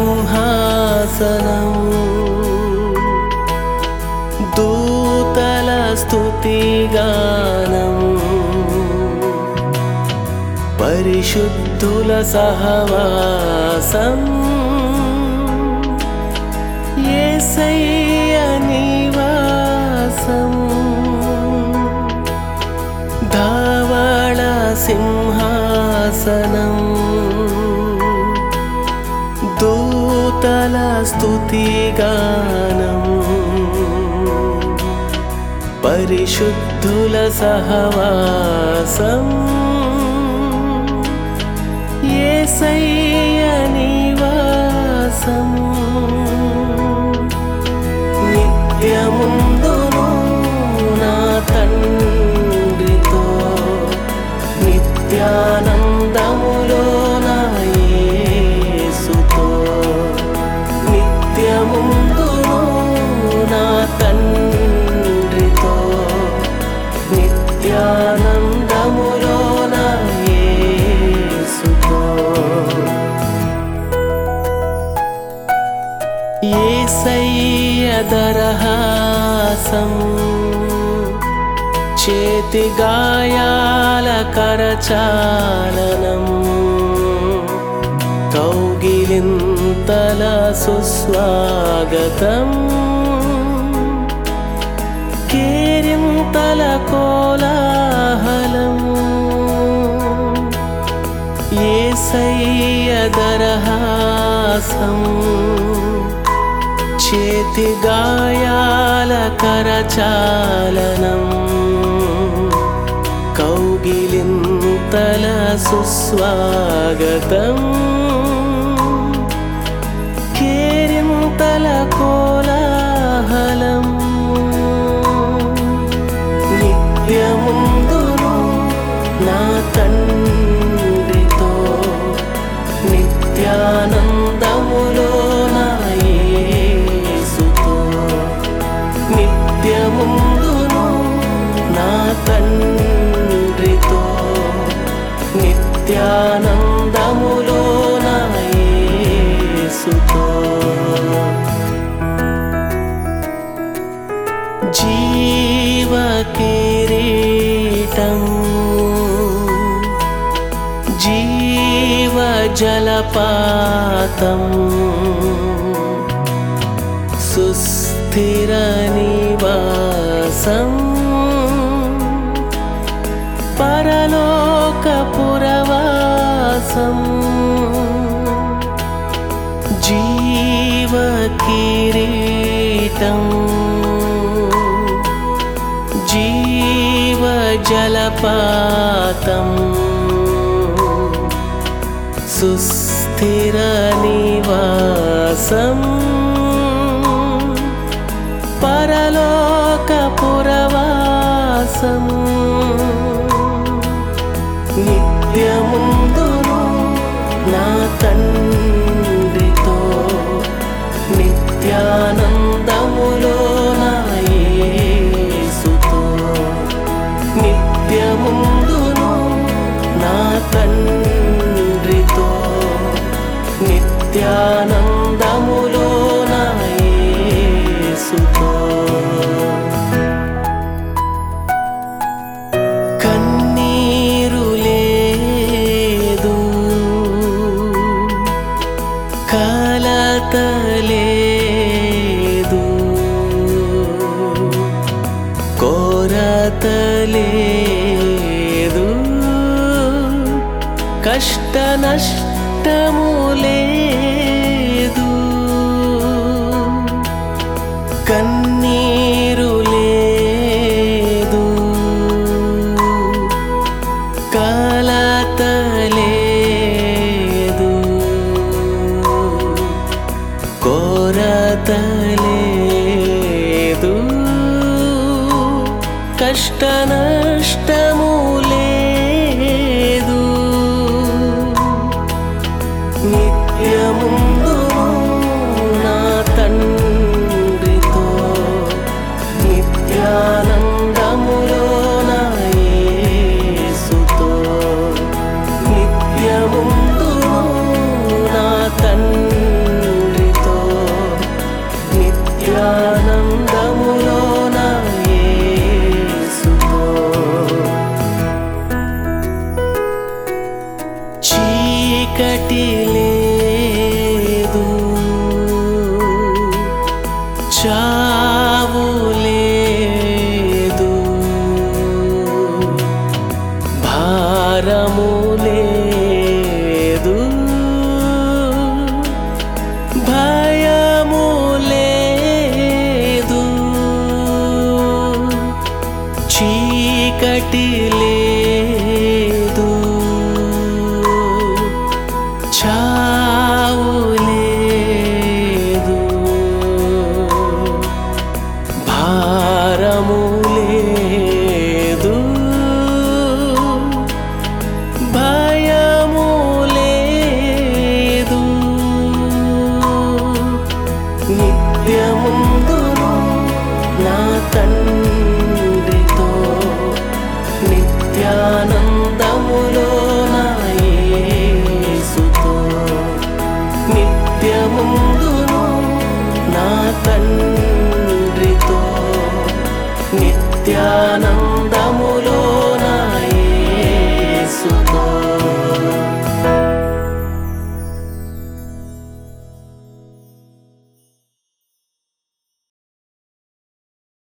సింహాసనం దూతల స్తుతిగానం పరిశుద్ధుల సహవాసం యేసయ్య నివాసం ధావళ సింహాసనం దూతల స్తుతిగానం పరిశుద్ధుల సహవాసం యేసయ్య నివాసం నిత్యముందును నా తండ్రితో నిత్యానందములో నా యేసుతో నిత్యముందును నా తండ్రితో నిత్యానందములో నా యేసుతో ఏసయ్య దరహాసం చేతి గాయాల కరచాలనం కౌగిలింతల సుస్వాగతం కేరింతల కోలాహలం ఏసయ్య దరహాసం చేతి గాయాల కరచాలనం కౌగిలింతల సుస్వాగతం కేరింతల కోలాహలం నిత్యముందును నా తండ్రితో నిత్యానందములో నా యేసుతో నిత్యముందును నా తండ్రితో నిత్యానందములో నా యేసుతో జీవ కిరీటం జీవ జలపాతం సుస్థిర నివాసం పరలోకపురవాసం జీవ కిరీటం జీవ జలపాతం సుస్థిర నివాసం పరలోకపురవాసం నిత్యముందును నా తండ్రితో నిత్యానందములో నా యేసుతో నిత్యముందును నా తండ్రితో నిత్యానందములో నా యేసుతో కన్నీరు లేదు కలత లేదు కోరత లేదు కష్ట నష్టము లేదు కన్నీరు లేదు కలత లేదు కోరత లేదు కష్ట నష్టము లేదు నిత్యముందు నా తండ్రితో నిత్యానందములో నా యేసుతో నిత్యముందు నా తండ్రి ఆనందములోన యేసుతో చీకటి లేదు చావు లేదు భారము లేదు భయము లేదు చీకటి లేదు చావు లేదు భారము లేదు భయము లేదు నిత్యము